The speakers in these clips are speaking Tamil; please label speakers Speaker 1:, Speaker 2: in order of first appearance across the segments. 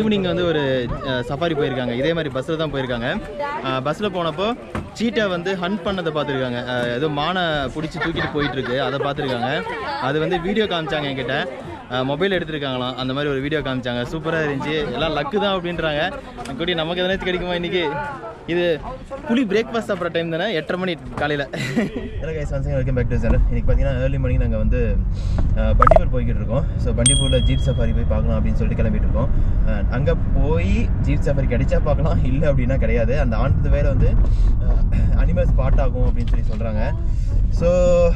Speaker 1: ஈவினிங் வந்து ஒரு சஃபாரி போயிருக்காங்க இதே மாதிரி பஸ்ஸில் தான் போயிருக்காங்க பஸ்ஸில் போனப்போ சீட்டை வந்து ஹண்ட் பண்ணதை பார்த்துருக்காங்க ஏதோ மானை பிடிச்சி தூக்கிட்டு போயிட்டு இருக்கு அதை பார்த்துருக்காங்க அது வந்து வீடியோ காமிச்சாங்க என்கிட்ட மொபைல் எடுத்திருக்காங்களாம் அந்த மாதிரி ஒரு வீடியோ காமிச்சாங்க சூப்பராக இருந்துச்சு எல்லாம் லக்கு தான் அப்படின்றாங்க கூடி நமக்கு எதனாச்சும் கிடைக்குமா இன்னைக்கு இது புளி பிரேக்ஃபாஸ்ட் சாப்பிட்ற டைம் தானே எட்டரை மணி காலையில் hello guys once welcome back to channel இன்னைக்கு பார்த்தீங்கன்னா ஏர்லி மார்னிங் நாங்கள் வந்து அஹ், பண்டிப்பூர் போய்கிட்டு இருக்கோம் ஸோ பண்டிப்பூரில் ஜீப் சஃபாரி போய் பார்க்கலாம் அப்படின்னு சொல்லிட்டு கிளம்பிட்டு இருக்கோம் அங்கே போய் ஜீப் சஃபாரி கிடைச்சா பார்க்கலாம் இல்லை அப்படின்னா கிடையாது அந்த ஆண்டு வேலை வந்து அனிமல் ஸ்பாட் ஆகும் அப்படின்னு சொல்லி சொல்கிறாங்க ஸோ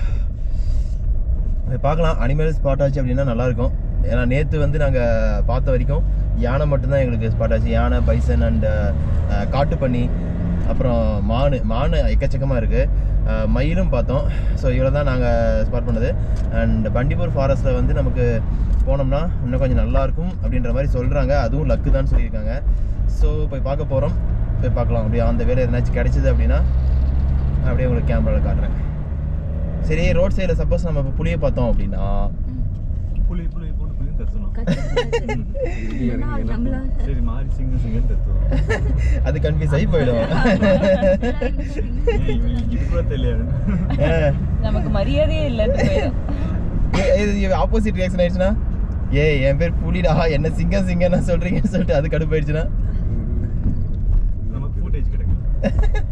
Speaker 1: போய் பார்க்கலாம் அனிமல் ஸ்பாட் ஆச்சு அப்படின்னா நல்லாயிருக்கும் ஏன்னா நேற்று வந்து நாங்கள் பார்த்த வரைக்கும் யானை மட்டும்தான் எங்களுக்கு ஸ்பாட் ஆச்சு யானை பைசன் அண்ட் காட்டுப்பன்னி அப்புறம் மானு மானு எக்கச்சக்கமாக இருக்குது மயிலும் பார்த்தோம் ஸோ இவ்வளோ தான் நாங்கள் ஸ்பாட் பண்ணது அண்ட் பண்டிப்பூர் ஃபாரஸ்ட்டில் வந்து நமக்கு போனோம்னா இன்னும் கொஞ்சம் நல்லாயிருக்கும் அப்படின்ற மாதிரி சொல்கிறாங்க அதுவும் லக்கு தான் சொல்லியிருக்காங்க ஸோ போய் பார்க்க போகிறோம் போய் பார்க்கலாம் அப்படியே அந்த வேலை எதனாச்சும் கிடைச்சிது அப்படின்னா அப்படியே உங்களுக்கு கேமராவில் காட்டுறேன் சரி ரோட் சைடில் சப்போஸ் நம்ம இப்போ புளியை பார்த்தோம் அப்படின்னா
Speaker 2: புலி புலி போட்டு புலியும் தத்துணும் சரி மாறி சிங்க சிங்கன்னு தத்துவோம்
Speaker 1: அது கன்ஃபியூஸ் ஆகி போயிடும்
Speaker 2: இது கூட தெரியாது
Speaker 3: நமக்கு மரியாதையே இல்லைன்னு போயிடும்
Speaker 1: இது ஆப்போசிட் ரியாக்ஷன் ஆயிடுச்சுன்னா ஏய் என் பேர் புலிடா என்ன சிங்கம் சிங்கம்னா சொல்றீங்கன்னு சொல்லிட்டு அது கடுப்பாயிடுச்சுன்னா
Speaker 2: நமக்கு ஃபுட்டேஜ் கிடைக்கும்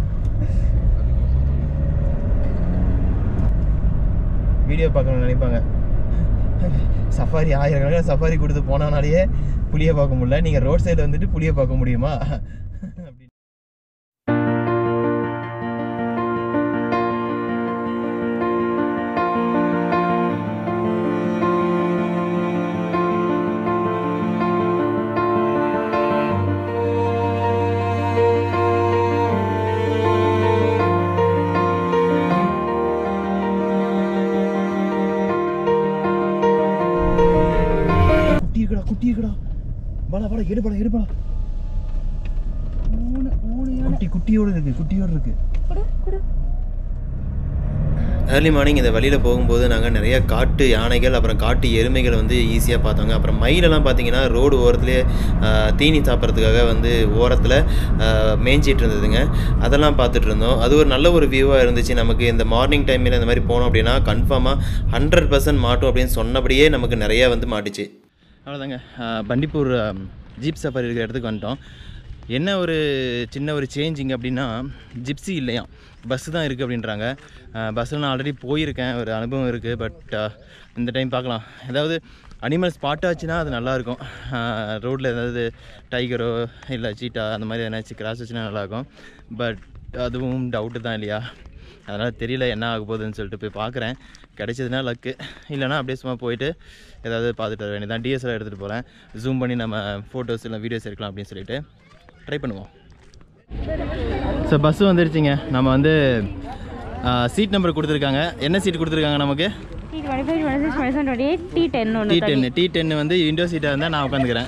Speaker 1: வீடியோ பார்க்கணும்னு நினைப்பாங்க சஃபாரி ஆயிரக்கணக்கில் சஃபாரி கொடுத்து போனானாலேயே புளியை பார்க்க முடியல நீங்கள் ரோட் சைடில் வந்துட்டு புளியை பார்க்க முடியுமா அப்படி குட்டி இருக்குடா குட்டி இருக்குடா பாலா பாலா எடு பாலா எடு பாலா
Speaker 3: மூணு மூணு
Speaker 1: குட்டி குட்டியோட இருக்கு குட்டியோட இருக்கு
Speaker 3: குடு குடு
Speaker 1: ஏர்லி மார்னிங் இந்த வழியில் போகும்போது நாங்கள் நிறைய காட்டு யானைகள் அப்புறம் காட்டு எருமைகள் வந்து ஈஸியாக பார்த்தோங்க அப்புறம் மயிலெல்லாம் பார்த்தீங்கன்னா ரோடு ஓரத்துலேயே ஆஹ், தீனி சாப்பிட்றதுக்காக வந்து ஓரத்தில் ஆஹ், மேய்ஞ்சிட்டு இருந்ததுங்க அதெல்லாம் பார்த்துட்டு இருந்தோம் அது ஒரு நல்ல ஒரு வியூவாக இருந்துச்சு நமக்கு இந்த மார்னிங் டைமில் இந்த மாதிரி போனோம் அப்படின்னா கன்ஃபார்மாக ஹண்ட்ரட் பர்சன்ட் மாட்டோம் அப்படின்னு சொன்னபடியே நமக்கு நிறையா வந்து மாட்டுச்சு அவ்வளோதாங்க பண்டிப்பூர் ஜீப் சஃபாரி இருக்கிற இடத்துக்கு வந்துட்டோம் என்ன ஒரு சின்ன ஒரு சேஞ்சிங் அப்படின்னா ஜிப்ஸி இல்லையா பஸ்ஸு தான் இருக்குது அப்படின்றாங்க பஸ்ஸில் நான் ஆல்ரெடி போயிருக்கேன் ஒரு அனுபவம் இருக்குது பட் இந்த டைம் பார்க்கலாம் ஏதாவது அனிமல் ஸ்பாட் ஆச்சுன்னா அது நல்லாயிருக்கும் ரோட்டில் ஏதாவது டைகரோ இல்லை சீட்டா அந்த மாதிரி எதனாச்சும் கிராஸ் வச்சுன்னா நல்லாயிருக்கும் பட் அதுவும் டவுட்டு தான் இல்லையா அதனால் தெரியல என்ன ஆக போகுதுன்னு சொல்லிட்டு போய் பார்க்குறேன் கிடைச்சதுன்னா லக்கு இல்லைனா அப்படியே சும்மா போயிட்டு ஏதாவது பார்த்துட்டு வர வேண்டியதான் டிஎஸ்எல்ஆர் எடுத்துகிட்டு போகிறேன் ஜூம் பண்ணி நம்ம ஃபோட்டோஸ் இல்லை வீடியோஸ் எடுக்கலாம் அப்படின்னு சொல்லிட்டு ட்ரை பண்ணுவோம் ஸோ பஸ்ஸு வந்துருச்சுங்க நம்ம வந்து சீட் நம்பர் கொடுத்துருக்காங்க என்ன சீட் கொடுத்துருக்காங்க நமக்கு
Speaker 3: D twenty five twenty six twenty seven twenty eight D ten
Speaker 1: D
Speaker 3: ஒன்று
Speaker 1: டென் டி டென் வந்து விண்டோ சீட்டாக இருந்தால் நான் உட்காந்துக்கிறேன்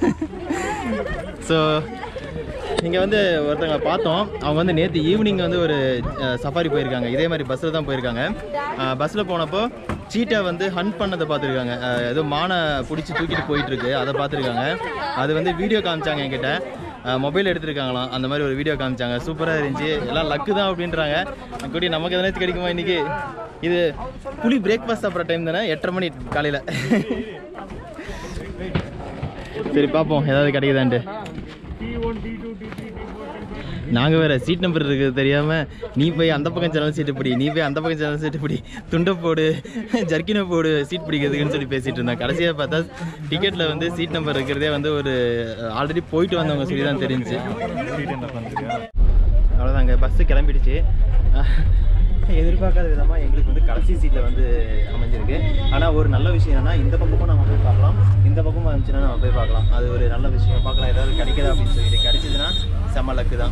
Speaker 1: ஸோ இங்கே வந்து ஒருத்தவங்க பார்த்தோம் அவங்க வந்து நேற்று ஈவினிங் வந்து ஒரு சஃபாரி போயிருக்காங்க இதே மாதிரி பஸ்ஸில் தான் போயிருக்காங்க பஸ்ஸில் போனப்போ சீட்டை வந்து ஹண்ட் பண்ணதை பார்த்துருக்காங்க ஏதோ மானை பிடிச்சி தூக்கிட்டு போயிட்டு இருக்கு அதை பார்த்துருக்காங்க அது வந்து வீடியோ காமிச்சாங்க என்கிட்ட மொபைல் எடுத்திருக்காங்களாம் அந்த மாதிரி ஒரு வீடியோ காமிச்சாங்க சூப்பராக இருந்துச்சு எல்லாம் லக்கு தான் அப்படின்றாங்க கூடி நமக்கு எதனாச்சும் கிடைக்குமா இன்னைக்கு இது புளி பிரேக்ஃபாஸ்ட் சாப்பிட்ற டைம் தானே எட்டரை மணி காலையில் சரி பார்ப்போம் ஏதாவது கிடைக்குதான்ட்டு நாங்கள் வேற சீட் நம்பர் இருக்குது தெரியாமல் நீ போய் அந்த பக்கம் சேனல் சீட்டு பிடி நீ போய் அந்த பக்கம் சேனல் சீட்டு பிடி துண்டை போடு ஜர்க்கினை போடு சீட் பிடிக்கிறதுக்குன்னு சொல்லி பேசிகிட்டு இருந்தேன் கடைசியாக பார்த்தா டிக்கெட்டில் வந்து சீட் நம்பர் இருக்கிறதே வந்து ஒரு ஆல்ரெடி போயிட்டு வந்தவங்க சொல்லி தான் தெரிஞ்சு அவ்வளோதாங்க பஸ்ஸு கிளம்பிடுச்சு எதிர்பார்க்காத விதமாக எங்களுக்கு வந்து கடைசி சீட்டில் வந்து அமைஞ்சிருக்கு ஆனால் ஒரு நல்ல விஷயம் என்னன்னா இந்த பக்கமும் நம்ம போய் பார்க்கலாம் இந்த பக்கமும் இருந்துச்சுன்னா நம்ம போய் பார்க்கலாம் அது ஒரு நல்ல விஷயம் பார்க்கலாம் ஏதாவது கிடைக்குதா அப்படின்னு சொல்லிட்டு கிடைச்சதுன்னா செம்ம லக்கு தான்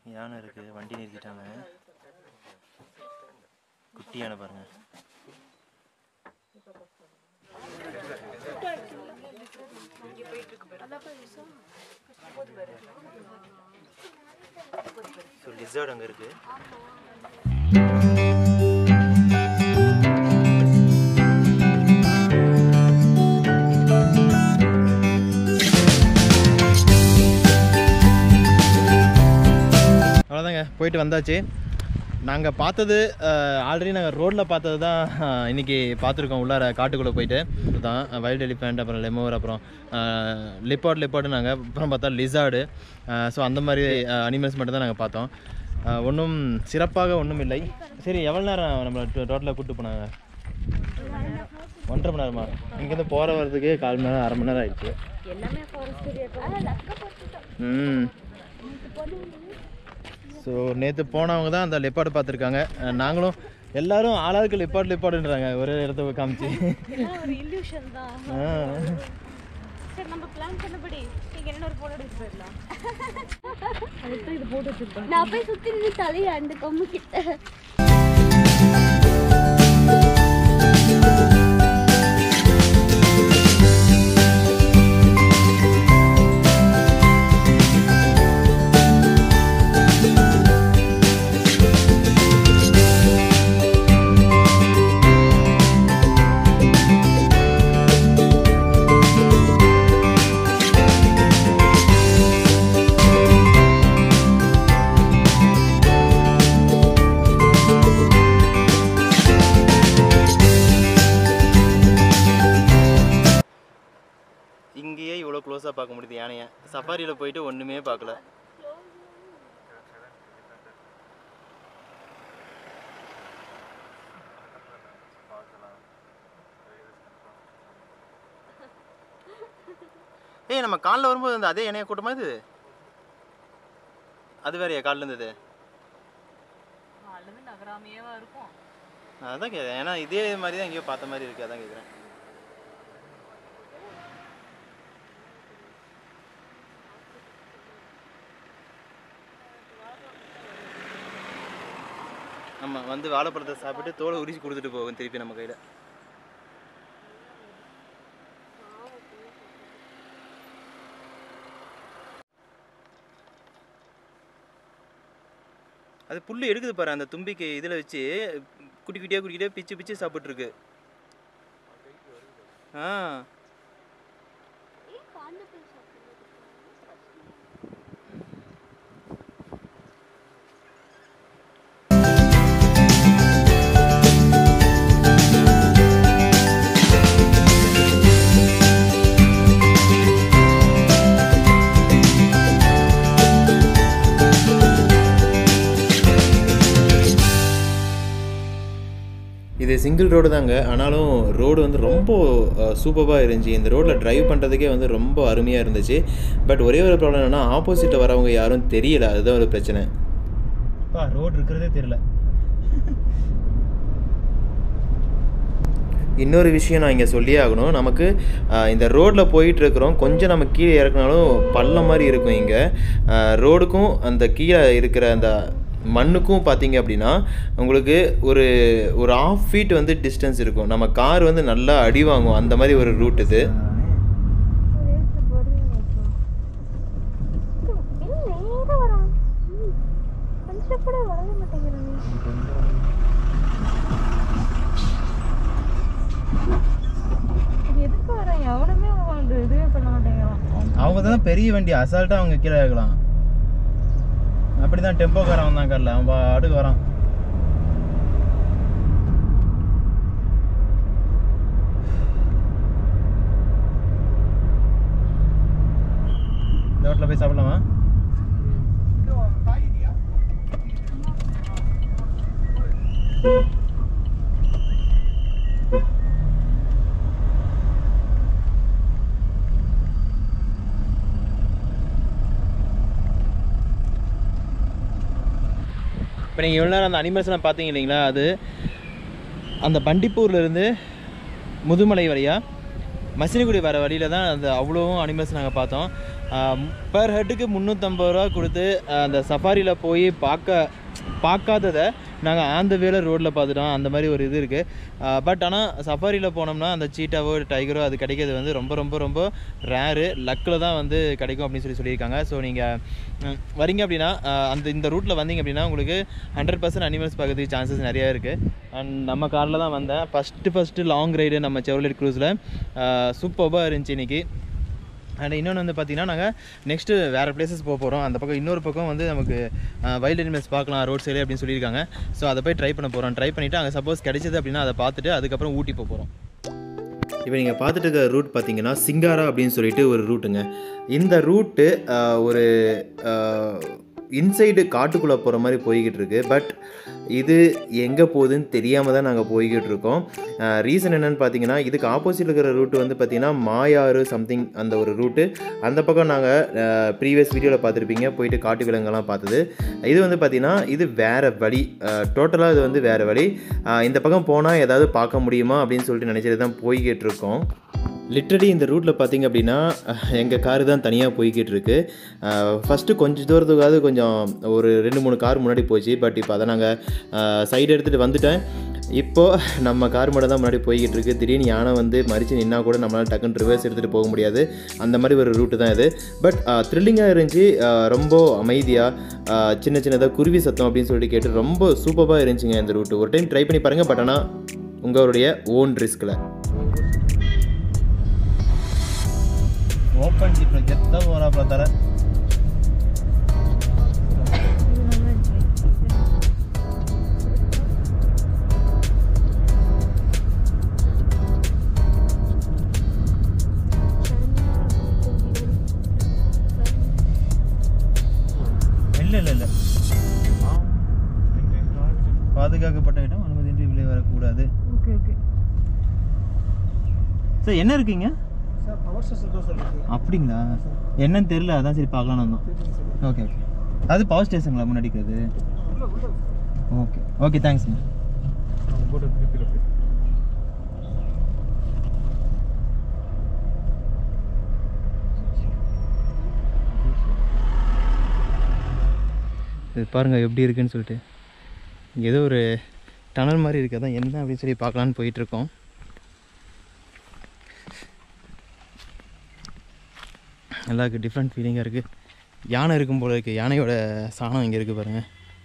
Speaker 1: யானை இருக்கு வண்டி நிறுத்திட்டாங்க குட்டி யானை பாருங்க ஸோ லிசர்ட் அங்கே இருக்கு அவ்வளோதாங்க போயிட்டு வந்தாச்சு நாங்கள் பார்த்தது ஆல்ரெடி நாங்கள் ரோட்டில் பார்த்தது தான் இன்றைக்கி பார்த்துருக்கோம் உள்ளார காட்டுக்குள்ளே போயிட்டு தான் வைல்டு எலிஃபெண்ட் அப்புறம் லெமோர் அப்புறம் லிப்பாட் லிப்பாடு நாங்கள் அப்புறம் பார்த்தா லிசார்டு ஸோ அந்த மாதிரி அனிமல்ஸ் மட்டும் தான் நாங்கள் பார்த்தோம் ஒன்றும் சிறப்பாக ஒன்றும் இல்லை சரி எவ்வளோ நேரம் நம்மளை டோட்டலாக கூப்பிட்டு போனாங்க ஒன்றரை மணி நேரமா இங்கேருந்து போகிற வரதுக்கே கால் மணி நேரம் அரை மணி நேரம் ஆயிடுச்சு
Speaker 3: எல்லாமே ஃபாரஸ்ட் ஏரியா
Speaker 1: ம் ஸோ நேற்று போனவங்க தான் அந்த லெப்பாடு பார்த்துருக்காங்க அஹ் நாங்களும் எல்லாரும் ஆளாளுக்கு லெப்பாடு லெப்பாடுன்றாங்க ஒரே இடத்த போய் காமிச்சு
Speaker 3: ஒரு இல்யூஷன் தான்
Speaker 1: ஆ.
Speaker 3: சரி நம்ம பிளான் பண்ணபடி நீங்க என்ன ஒரு போட்டோ எடுத்து போயிடலாம் அதுக்கு இது போட்டு வச்சிருக்கோம்
Speaker 4: நான் போய் சுத்தி நின்று தலையை அந்த கொம்பு கிட்ட
Speaker 1: இங்கேயே இவ்வளோ க்ளோஸாக பார்க்க முடியுது யானையை சஃபாரியில் போயிட்டு ஒன்றுமே பார்க்கல ஏய் நம்ம காலில் வரும்போது அந்த அதே இணைய கூட்டமா இது அது வேறையா காலில் இருந்தது
Speaker 3: நாலுமே நகராமையேவா இருக்கும்
Speaker 1: நான் அதான் கேட்குறேன் ஏன்னா இதே மாதிரி தான் எங்கேயோ பார்த்த மாதிரி இருக்கு அதான் கேட்குறேன் ஆமாம் வந்து வாழைப்பழத்தை சாப்பிட்டு தோலை உரிச்சு கொடுத்துட்டு போகும் திருப்பி நம்ம கையில் அது புல்லு எடுக்குது பாரு அந்த தும்பிக்கை இதில் வச்சு குட்டி குட்டியாக குட்டிக்கிட்டே பிச்சு பிச்சு சாப்பிட்ருக்கு ஆ இது சிங்கிள் ரோடு தாங்க ஆனாலும் ரோடு வந்து ரொம்ப சூப்பராக இருந்துச்சு இந்த ரோட்டில் டிரைவ் பண்ணுறதுக்கே வந்து ரொம்ப அருமையாக இருந்துச்சு பட் ஒரே ஒரு ப்ராப்ளம் என்னன்னா ஆப்போசிட்டில் வரவங்க யாரும் தெரியல அதுதான் ஒரு பிரச்சனை ரோடு இருக்கிறதே தெரியல இன்னொரு விஷயம் நான் இங்கே சொல்லியே ஆகணும் நமக்கு ஆஹ், இந்த ரோட்டில் போயிட்டு இருக்கிறோம் கொஞ்சம் நம்ம கீழே இறக்குனாலும் பள்ளம் மாதிரி இருக்கும் இங்கே ரோடுக்கும் அந்த கீழே இருக்கிற அந்த மண்ணுக்கும் பார்த்தீங்க அப்படின்னா உங்களுக்கு ஒரு ஒரு ஆஃப் ஃபீட் வந்து டிஸ்டன்ஸ் இருக்கும் நம்ம கார் வந்து நல்லா அடி வாங்கும் அந்த மாதிரி ஒரு ரூட் இது
Speaker 4: நேரம் வரான் ம். கொஞ்சம் கூட வரவே மாட்டேங்கிறானே
Speaker 3: இது எதுக்கு வரேன் எவனுமே வந்து இதுவே பண்ண மாட்டேங்கிறான்
Speaker 1: அவங்க தான் பெரிய வண்டி அசால்ட்டாக அவங்க கீழே இறக்கலாம் அப்படி தான் டெம்போக்காரன் வந்தான் காரில் அவன் பாட்டுக்கு வரான் இந்த ஹோட்டலில் போய் சாப்பிடலாமா இப்போ நீங்கள் இவ்வளோ நேரம் அந்த அனிமல்ஸ்லாம் பார்த்தீங்க இல்லைங்களா அது அந்த பண்டிப்பூர்லேருந்து முதுமலை வரையா மசினகுடி வர வழியில் தான் அந்த அவ்வளோவும் அனிமல்ஸ் நாங்கள் பார்த்தோம் பர் ஹெட்டுக்கு முந்நூற்றம்பது ரூபா கொடுத்து ஆஹ், அந்த சஃபாரியில் போய் பார்க்க பார்க்காததை நாங்கள் ஆந்த வேலை ரோட்டில் பார்த்துட்டோம் அந்த மாதிரி ஒரு இது இருக்குது பட் ஆனால் சஃபாரியில் போனோம்னா அந்த சீட்டாவோ டைகரோ அது கிடைக்கிறது வந்து ரொம்ப ரொம்ப ரொம்ப ரேரு லக்கில் தான் வந்து கிடைக்கும் அப்படின்னு சொல்லி சொல்லியிருக்காங்க ஸோ நீங்கள் வரீங்க அப்படின்னா ஆஹ், அந்த இந்த ரூட்டில் வந்தீங்க அப்படின்னா உங்களுக்கு ஹண்ட்ரட் பர்சன்ட் அனிமல்ஸ் பார்க்கறதுக்கு சான்சஸ் நிறையா இருக்குது அண்ட் நம்ம காரில் தான் வந்தேன் ஃபஸ்ட்டு ஃபஸ்ட்டு லாங் ரைடு நம்ம செவலெட் க்ரூஸில் சூப்பராக இருந்துச்சு இன்னைக்கு அண்ட் இன்னொன்று வந்து பார்த்தீங்கன்னா நாங்கள் நெக்ஸ்ட்டு வேறு பிளேசஸ் போக போகிறோம் அந்த பக்கம் இன்னொரு பக்கம் வந்து நமக்கு வைல்ட் அனிமல்ஸ் பார்க்கலாம் ரோட் சைடு அப்படின்னு சொல்லியிருக்காங்க ஸோ அதை போய் ட்ரை பண்ண போகிறோம் ட்ரை பண்ணிவிட்டு அங்கே சப்போஸ் கிடைச்சது அப்படின்னா அதை பார்த்துட்டு அதுக்கப்புறம் ஊட்டி போக போகிறோம் இப்போ நீங்கள் பார்த்துட்டு இருக்க ரூட் பார்த்தீங்கன்னா சிங்காரா அப்படின்னு சொல்லிட்டு ஒரு ரூட்டுங்க இந்த ரூட்டு ஒரு இன்சைடு காட்டுக்குள்ளே போகிற மாதிரி போய்கிட்டு இருக்கு பட் இது எங்கே போகுதுன்னு தெரியாமல் தான் நாங்கள் போய்கிட்டு இருக்கோம் ரீசன் என்னன்னு பார்த்தீங்கன்னா இதுக்கு ஆப்போசிட் இருக்கிற ரூட் வந்து பார்த்தீங்கன்னா மாயாறு சம்திங் அந்த ஒரு ரூட்டு அந்த பக்கம் நாங்கள் ப்ரீவியஸ் வீடியோவில் பார்த்துருப்பீங்க போயிட்டு காட்டு விலங்கெல்லாம் பார்த்தது இது வந்து பார்த்தீங்கன்னா இது வேறு வழி டோட்டலாக இது வந்து வேறு வழி அஹ் இந்த பக்கம் போனால் ஏதாவது பார்க்க முடியுமா அப்படின்னு சொல்லிட்டு நினச்சிட்டு தான் போய்கிட்டு இருக்கோம் லிட்ரலி இந்த ரூட்டில் பார்த்தீங்க அப்படின்னா எங்கள் காரு தான் தனியாக போய்கிட்டு இருக்கு ஃபஸ்ட்டு கொஞ்சம் தூரத்துக்காவது கொஞ்சம் ஒரு ரெண்டு மூணு கார் முன்னாடி போச்சு பட் இப்போ அதை நாங்கள் சைடு எடுத்துகிட்டு வந்துட்டேன் இப்போது நம்ம கார் மட்டும் தான் முன்னாடி போய்கிட்டு இருக்கு திடீர்னு யானை வந்து மறித்து நின்னா கூட நம்மளால் டக்குன்னு ரிவர்ஸ் எடுத்துகிட்டு போக முடியாது அந்த மாதிரி ஒரு ரூட்டு தான் இது பட் த்ரில்லிங்காக இருந்துச்சு அஹ், ரொம்ப அமைதியாக சின்ன சின்னதாக குருவி சத்தம் அப்படின்னு சொல்லிட்டு கேட்டு ரொம்ப சூப்பராக இருந்துச்சுங்க இந்த ரூட்டு ஒரு டைம் ட்ரை பண்ணி பாருங்கள் பட் ஆனால் உங்களுடைய ஓன் ரிஸ்கில் ஓப்பன் ஜீப்பில் கெத்த போகிறா பார்த்தால இல்லை இல்லை இல்லை பாதுகாக்கப்பட்ட இடம் அனுமதியின்றி வெளியே வரக்கூடாது
Speaker 4: ஓகே ஓகே
Speaker 1: சார் என்ன இருக்கீங்க
Speaker 2: சார் பவர் ஸ்டேஷன் தான் சார் இருக்கு
Speaker 1: அப்படிங்களா என்னன்னு தெரியல அதான் சரி பார்க்கலாம்னு வந்தோம் ஓகே ஓகே அது பவர் ஸ்டேஷனுங்களா முன்னாடி இருக்கிறது ஓகே ஓகே தேங்க்ஸ்ங்க
Speaker 2: போட்டு திருப்பி அப்படி
Speaker 1: இது பாருங்கள் எப்படி இருக்குன்னு சொல்லிட்டு இங்க ஏதோ ஒரு டனல் மாதிரி இருக்குது அதான் என்ன அப்படின்னு சொல்லி பார்க்கலான்னு போயிட்டுருக்கோம் எல்லாருக்கும் டிஃப்ரெண்ட் ஃபீலிங்காக இருக்குது யானை இருக்கும் போல இருக்குது யானையோட சாணம் இங்கே இருக்குது பாருங்கள்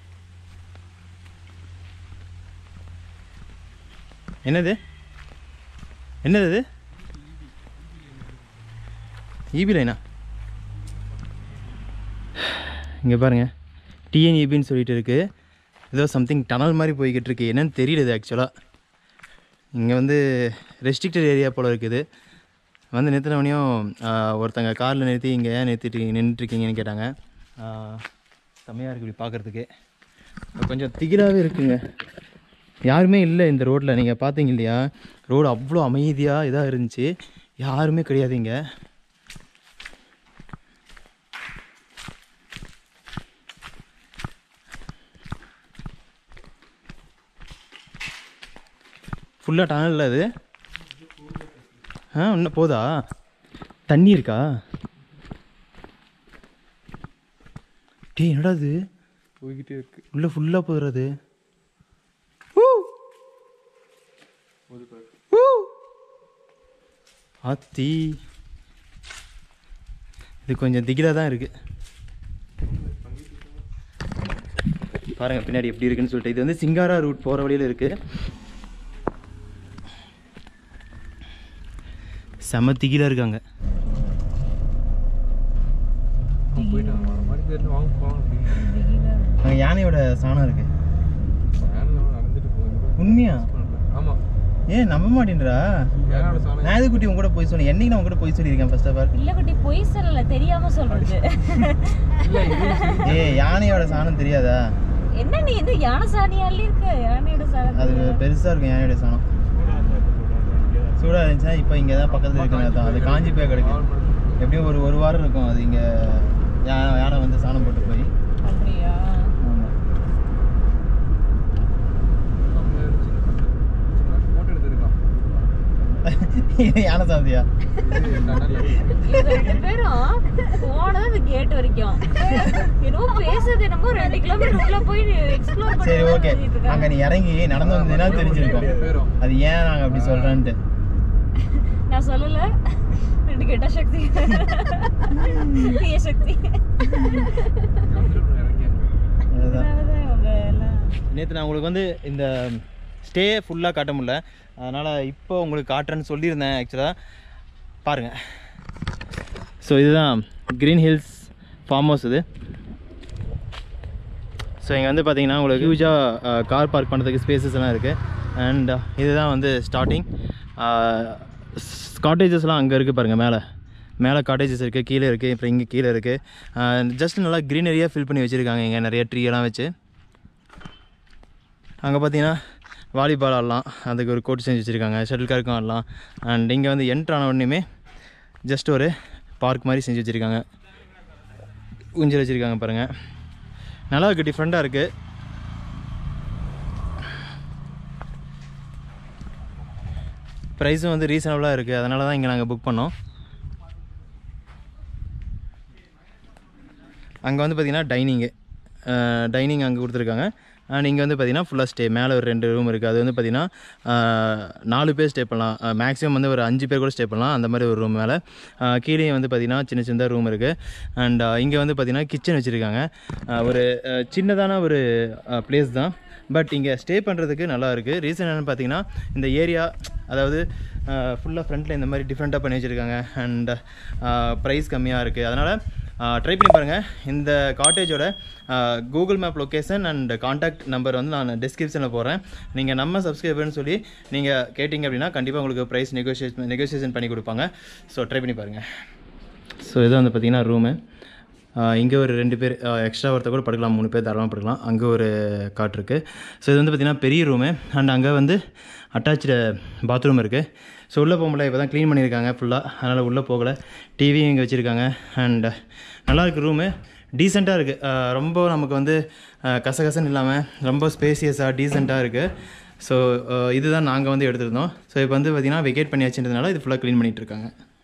Speaker 1: என்னது என்னது இது ஈபி லைனா இங்கே பாருங்கள் டிஎன்இபின்னு சொல்லிட்டு இருக்குது ஏதோ சம்திங் டனல் மாதிரி போய்கிட்டு இருக்கு என்னன்னு தெரியல இது ஆக்சுவலாக இங்கே வந்து ரெஸ்ட்ரிக்டட் ஏரியா போல் இருக்குது வந்து நிறுத்தினவனையும் ஒருத்தங்க காரில் நிறுத்தி இங்கே ஏன் நிறுத்திட்டு நின்றுட்டுருக்கீங்கன்னு கேட்டாங்க ஆஹ், செம்மையாக இருக்குது இப்படி பார்க்குறதுக்கு கொஞ்சம் திகிலாகவே இருக்குங்க யாருமே இல்லை இந்த ரோட்டில் நீங்கள் பார்த்தீங்க இல்லையா ரோடு அவ்வளோ அமைதியாக இதாக இருந்துச்சு யாருமே கிடையாது இங்கே ஃபுல்லாக டனலில் அது ஆ இன்னும் போதா தண்ணி இருக்கா டேய் என்னடா இது
Speaker 2: போய்கிட்டே இருக்கு
Speaker 1: உள்ள ஃபுல்லாக போதுறது ஆத்தி இது கொஞ்சம் திகிலாக தான் இருக்கு பாருங்க பின்னாடி எப்படி இருக்குன்னு சொல்லிட்டு இது வந்து சிங்காரா ரூட் போகிற வழியில் இருக்கு செம திகிலாக இருக்காங்க
Speaker 2: அவங்க போயிட்டாங்க வர மாதிரி தெரியல வாங்க போகலாம் அப்படின்னு
Speaker 1: அங்கே யானையோட சாணம் இருக்கு
Speaker 2: வேனில் நடந்துட்டு போகுது
Speaker 1: உண்மையா
Speaker 2: ஆமாம்
Speaker 1: ஏன் நம்ப மாட்டேன்றா
Speaker 2: யாரோட சாணம்
Speaker 1: நான் எது குட்டி உங்க கூட போய் சொன்னேன் என்னைக்கு நான் உங்க கூட போய் சொல்லியிருக்கேன் ஃபர்ஸ்ட் ஆஃப் ஆல்
Speaker 3: இல்ல குட்டி பொய் சொல்லல தெரியாம சொல்றது
Speaker 1: ஏய் யானையோட சாணம் தெரியாதா
Speaker 3: என்ன நீ இது யானை சாணியால இருக்க யானையோட சாணம்
Speaker 1: அது பெருசா இருக்கும் யானையோட சாணம் சூடா இருந்துச்சுன்னா இப்போ இங்கே தான் பக்கத்தில் இருக்குன்னு அர்த்தம் அது காஞ்சி போய் கிடக்கு எப்படியும் ஒரு ஒரு வாரம் இருக்கும் அது இங்கே யானை வந்து சாணம் போட்டு போய்
Speaker 3: அப்படியா
Speaker 1: ஆமா.
Speaker 2: போட்டோ எடுத்துருக்கான்
Speaker 5: இது யானை சாந்தியா
Speaker 3: இவங்க ரெண்டு பேரும் போனது அந்த கேட் வரைக்கும் என்னமோ பேசுறது என்னமோ ரெண்டு கிலோமீட்டர் உள்ள போய் எக்ஸ்ப்ளோர்
Speaker 5: சரி ஓகே அங்க நீ இறங்கி நடந்து வந்தீங்கன்னா தெரிஞ்சிருக்கும்
Speaker 2: பேரும்
Speaker 5: அது ஏன் நாங்க அப்படி சொல்றோன்ட்டு
Speaker 3: நான் சொல்லல ரெண்டு கெட்ட சக்தி தீய சக்தி
Speaker 5: அதுதான்
Speaker 3: அதாவது அவங்க எல்லாம்
Speaker 1: நேற்று நான் உங்களுக்கு வந்து இந்த ஸ்டே ஃபுல்லாக காட்ட முடியல அதனால் இப்போ உங்களுக்கு காட்டுறேன்னு சொல்லியிருந்தேன் ஆக்சுவலாக பாருங்கள் ஸோ இதுதான் க்ரீன் ஹில்ஸ் ஃபார்ம் ஹவுஸ் இது ஸோ இங்கே வந்து பார்த்தீங்கன்னா உங்களுக்கு ஹியூஜாக கார் பார்க் பண்ணுறதுக்கு ஸ்பேசஸ் எல்லாம் இருக்குது அண்ட் இதுதான் வந்து ஸ்டார்டிங் காட்டேஜஸ்லாம் அங்கே இருக்குது பாருங்கள் மேலே மேலே காட்டேஜஸ் இருக்குது கீழே இருக்குது அப்புறம் இங்கே கீழே இருக்குது ஜஸ்ட் நல்லா க்ரீனரியாக ஃபில் பண்ணி வச்சுருக்காங்க இங்கே நிறைய ட்ரீ எல்லாம் வச்சு அங்கே பார்த்தீங்கன்னா வாலிபால் ஆடலாம் அதுக்கு ஒரு கோட் செஞ்சு வச்சுருக்காங்க ஷட்டில் கார்க்கும் ஆடலாம் அண்ட் இங்கே வந்து என்ட்ரு ஆன உடனேயுமே ஜஸ்ட் ஒரு பார்க் மாதிரி செஞ்சு வச்சுருக்காங்க ஊஞ்சல் வச்சுருக்காங்க பாருங்கள் நல்லா இருக்குது டிஃப்ரெண்ட்டாக இருக்குது ப்ரைஸும் வந்து ரீசனபுளாக இருக்குது அதனால தான் இங்கே நாங்கள் புக் பண்ணோம் அங்கே வந்து பார்த்திங்கன்னா டைனிங்கு டைனிங் அங்கே கொடுத்துருக்காங்க அண்ட் இங்கே வந்து பார்த்திங்கன்னா ஃபுல்லாக ஸ்டே மேலே ஒரு ரெண்டு ரூம் இருக்குது அது வந்து பார்த்திங்கன்னா நாலு பேர் ஸ்டே பண்ணலாம் மேக்ஸிமம் வந்து ஒரு அஞ்சு பேர் கூட ஸ்டே பண்ணலாம் அந்த மாதிரி ஒரு ரூம் மேலே கீழே வந்து பார்த்திங்கன்னா சின்ன சின்னதாக ரூம் இருக்குது அண்ட் இங்கே வந்து பார்த்திங்கன்னா கிச்சன் வச்சுருக்காங்க ஒரு அஹ், சின்னதான ஒரு பிளேஸ் தான் பட் இங்கே ஸ்டே பண்ணுறதுக்கு நல்லா இருக்குது ரீசன் என்னென்னு பார்த்தீங்கன்னா இந்த ஏரியா அதாவது ஃபுல்லாக ஃப்ரண்ட்டில் இந்த மாதிரி டிஃப்ரெண்ட்டாக பண்ணி வச்சுருக்காங்க அண்ட் ப்ரைஸ் கம்மியாக இருக்குது அதனால் ட்ரை பண்ணி பாருங்கள் இந்த காட்டேஜோட Google map location and contact number வந்து நான் டிஸ்கிரிப்ஷனில் போடுறேன் நீங்கள் நம்ம சப்ஸ்கிரைபர்னு சொல்லி நீங்கள் கேட்டிங்க அப்படின்னா கண்டிப்பாக உங்களுக்கு ப்ரைஸ் நெகோசியேஷன் நெகோசியேஷன் பண்ணி கொடுப்பாங்க ஸோ ட்ரை பண்ணி பாருங்கள் ஸோ இது வந்து பார்த்திங்கன்னா ரூமு இங்கே ஒரு ரெண்டு பேர் எக்ஸ்ட்ரா ஒருத்தர் கூட படுக்கலாம் மூணு பேர் தாராளமாக படுக்கலாம் அங்கே ஒரு காட் இருக்குது ஸோ இது வந்து பார்த்திங்கன்னா பெரிய ரூமு அண்ட் அங்கே வந்து அட்டாச்சு பாத்ரூம் இருக்குது ஸோ உள்ளே போக முடியல இப்போ தான் க்ளீன் பண்ணியிருக்காங்க ஃபுல்லாக அதனால் உள்ளே போகலை டிவியும் இங்கே வச்சுருக்காங்க அண்ட் நல்லா இருக்கு ரூமு டீசெண்டாக இருக்குது ரொம்ப நமக்கு வந்து அஹ், கசகசன்னு இல்லாமல் ரொம்ப ஸ்பேசியஸாக டீசெண்டாக இருக்குது ஸோ இதுதான் நாங்கள் வந்து எடுத்திருந்தோம் ஸோ இப்போ வந்து பார்த்திங்கன்னா வெக்கேட் பண்ணியாச்சுன்றதுனால இது ஃபுல்லாக க்ளீன் பண்ணிகிட்டு இருக்காங்க